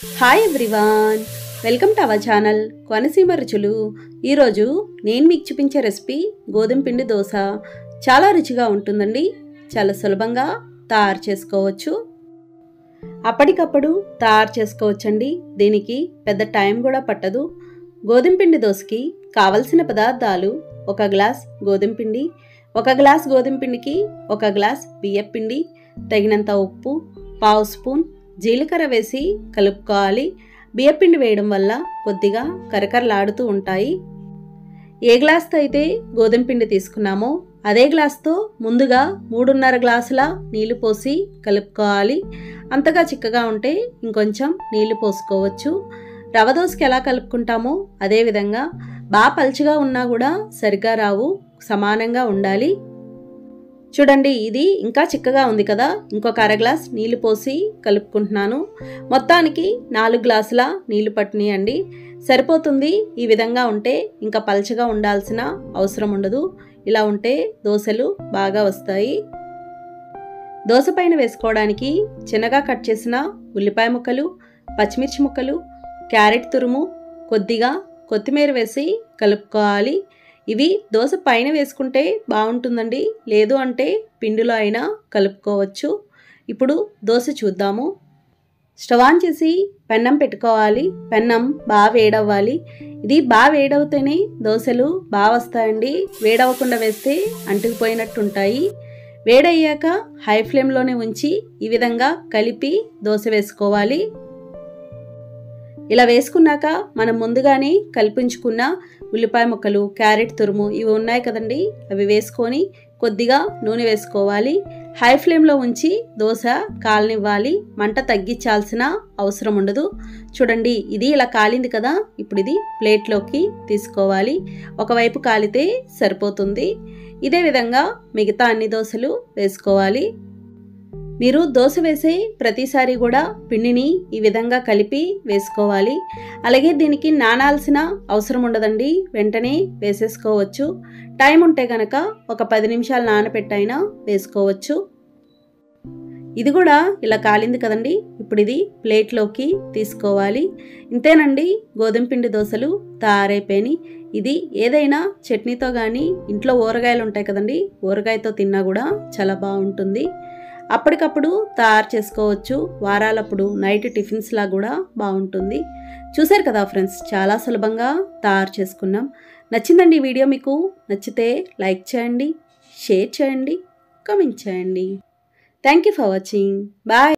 hi everyone welcome to our channel Konaseema రుచులు ఈరోజు నేను మీకు చూపించే రెసిపీ గోధుమ పిండి దోశ చాలా రుచిగా ఉంటుందండి చాలా సులభంగా తయారు చేసుకోవచ్చు అప్పటికప్పుడు తయారు చేసుకోవచ్చండి దీనికి పెద్ద టైం కూడా పట్టదు గోధుమ పిండి దోశకి కావలసిన పదార్థాలు ఒక గ్లాస్ గోధుమ పిండి ఒక గ్లాస్ గోధుమ పిండికి ఒక గ్లాస్ బియ్యం పిండి తగినంత ఉప్పు పావు స్పూన్ జీలకర్ర వేసి కలుపుకోవాలి బియ్యపిండి వేయడం వల్ల కొద్దిగా కరకరలాడుతూ ఉంటాయి ఏ గ్లాస్తో అయితే గోధుమ పిండి తీసుకున్నామో అదే గ్లాస్తో ముందుగా మూడున్నర గ్లాసుల నీళ్లు పోసి కలుపుకోవాలి అంతగా చిక్కగా ఉంటే ఇంకొంచెం నీళ్లు పోసుకోవచ్చు రవ దోశకి ఎలా కలుపుకుంటామో అదే విధంగా బాగా పలుచగా ఉన్నా కూడా సరిగ్గా రావు సమానంగా ఉండాలి చూడండి ఇది ఇంకా చిక్కగా ఉంది కదా ఇంకొక అర గ్లాస్ నీళ్లు పోసి కలుపుకుంటున్నాను మొత్తానికి నాలుగు గ్లాసుల నీళ్లు పట్టినాయండి సరిపోతుంది ఈ విధంగా ఉంటే ఇంకా పలచగా ఉండాల్సిన అవసరం ఉండదు ఇలా ఉంటే దోశలు బాగా వస్తాయి దోశ పైన వేసుకోవడానికి చిన్నగా కట్ చేసిన ఉల్లిపాయ ముక్కలు పచ్చిమిర్చి ముక్కలు క్యారెట్ తురుము కొద్దిగా కొత్తిమీర వేసి కలుపుకోవాలి ఇవి దోశ పైన వేసుకుంటే బాగుంటుందండి లేదు అంటే పిండిలో అయినా కలుపుకోవచ్చు ఇప్పుడు దోశ చూద్దాము స్టవ్ ఆన్ చేసి పెన్నం పెట్టుకోవాలి పెన్నం బాగా వేడవ్వాలి ఇది బాగా వేడవుతేనే దోశలు బాగా వస్తాయండి వేడవకుండా వేస్తే అంటుకుపోయినట్టు ఉంటాయి వేడయ్యాక హై ఫ్లేమ్లోనే ఉంచి ఈ విధంగా కలిపి దోశ వేసుకోవాలి ఇలా వేసుకున్నాక మనం ముందుగానే కల్పించుకున్న ఉల్లిపాయ ముక్కలు క్యారెట్ తురుము ఇవి ఉన్నాయి కదండి అవి వేసుకొని కొద్దిగా నూనె వేసుకోవాలి హై ఫ్లేమ్లో ఉంచి దోశ కాలనివ్వాలి మంట తగ్గించాల్సిన అవసరం ఉండదు చూడండి ఇది ఇలా కాలింది కదా ఇప్పుడు ఇది ప్లేట్లోకి తీసుకోవాలి ఒకవైపు కాలితే సరిపోతుంది ఇదే విధంగా మిగతా అన్ని దోశలు వేసుకోవాలి మీరు దోశ వేసే ప్రతిసారి కూడా పిండిని ఈ విధంగా కలిపి వేసుకోవాలి అలాగే దీనికి నానాల్సిన అవసరం ఉండదండి వెంటనే వేసేసుకోవచ్చు టైం ఉంటే కనుక ఒక పది నిమిషాలు నానపెట్టైనా వేసుకోవచ్చు ఇది కూడా ఇలా కాలింది కదండి ఇప్పుడు ఇది ప్లేట్లోకి తీసుకోవాలి ఇంతేనండి గోధుమ పిండి దోశలు తయారైపోయినాయి ఇది ఏదైనా చట్నీతో కానీ ఇంట్లో ఊరగాయలు ఉంటాయి కదండి ఊరగాయతో తిన్నా కూడా చాలా బాగుంటుంది అప్పటికప్పుడు తయారు చేసుకోవచ్చు వారాలప్పుడు నైట్ టిఫిన్స్ లా కూడా బాగుంటుంది చూసారు కదా ఫ్రెండ్స్ చాలా సులభంగా తయారు చేసుకున్నాం నచ్చిందండి ఈ వీడియో మీకు నచ్చితే లైక్ చేయండి షేర్ చేయండి కామెంట్ చేయండి thank you for watching bye